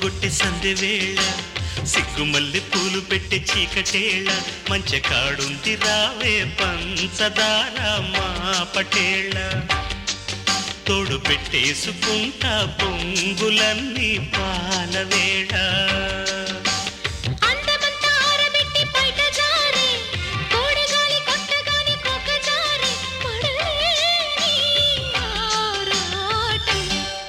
కొట్టి సందె వేళ సిగ్గుమల్లి పూలు పెట్టి చీకటేళ మంచె కాడుంది రావే పంచదార మా పటేళ తోడు పెట్టేసుకుంటా పొంగులన్నీ పాలవేళ అందమంతా ఆరబెట్టి బయట జారే కోడగాలి కొట్టగాని కొక్క జారే పడలేని ఆరాటం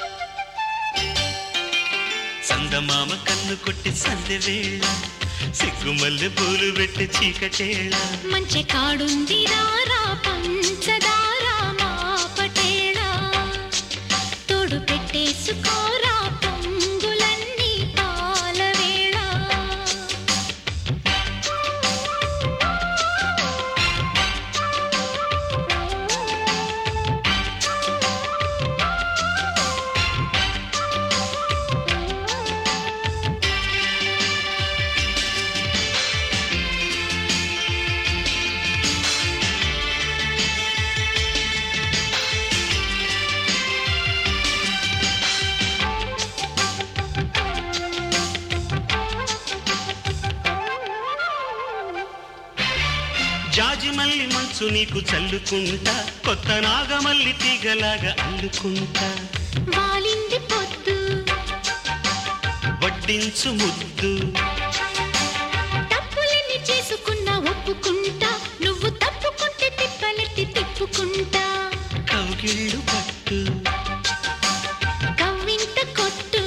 సందమామ కన్ను కొట్టి సందె వేళ సిగ్గుమల్లి పూలు పెట్టి చీకటేళ మంచి కాడుంది రారా పంచదార మా పటేళ తోడు పెట్టేసుకోరా పొంగులన్నీ పాలవేళ జాజి మల్లి మంచు నీకు చల్లుకుంటా కొత్త నాగమల్లి తీగలాగా అల్లుకుంటా వాలింది పొద్దు వడ్డించు ముద్దు తప్పులన్నీ చేసుకున్నా ఒప్పుకుంటా నువ్వు తప్పుకుంటే తిప్పలెత్తి తిప్పుకుంటా కౌగిళ్ళు పట్టు కవ్వింత కొట్టు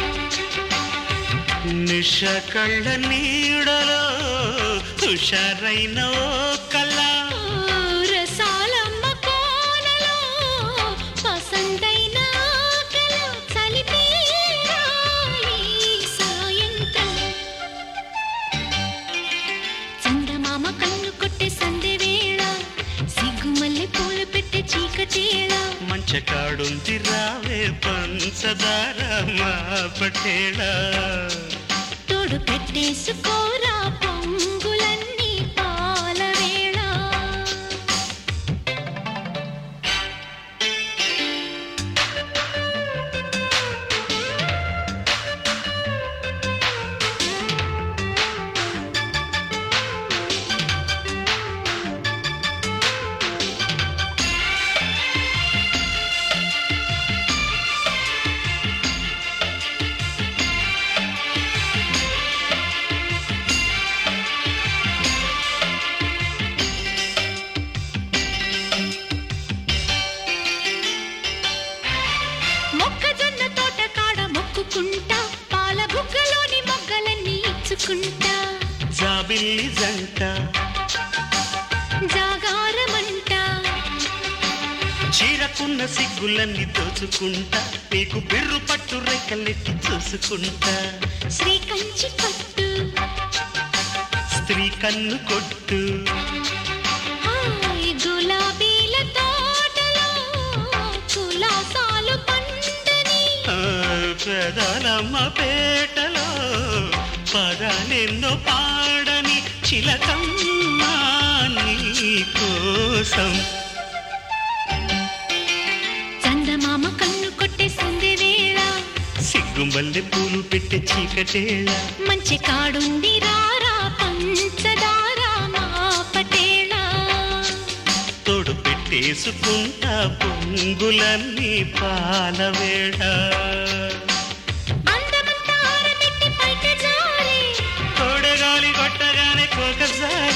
నిష కళ్ళ నీడలో హుషారైన ఓ కళ ఓ రసాలమ్మ కోనలో పసందైన ఆకల చలిపేరా ఈ సాయంత్రం చందమామ కన్ను కొట్టే సందె వేళ సిగ్గుమల్లె పూలు పెట్టే చీకటేళ మంచ కాడుంది రావే పంచదార మా పటేళ తోడు పెట్టేసుకోరా పొంగులన్నీ పాలవేళ మొక్కజొన్న తోట కాడ మొక్కుకుంటా పాల బుగ్గలోని మొగ్గలన్నీ ఇచ్చుకుంటా జాబిల్లి జంట జాగారమంటా చీరకున్న సిగ్గులన్నీ దోచుకుంటా నీకు బిర్రు పట్టు రెక్కలెత్తి చూసుకుంటా శ్రీ కంచి పట్టు స్త్రీ కన్ను కొట్టు హాయ్ గులాబీల తోటలో కులాసాలు పండని ఆ, పెదాలమ్మ పేటలో పదాలెన్నో పాడని చిలకమ్మా నీ కోసం చందమామ కన్ను కొట్టే సందె వేళ సిగ్గుమల్లె పూలు పెట్టి చీకటేళ మంచి కాడుంది రారా పంచదార మా పటేళ తోడు పెట్టేసుకుంటా పొంగులన్నీ పాలవేళ అందమంతా ఆరబెట్టి బయట జారే తోడగాలి కొట్టగానే కోకసారి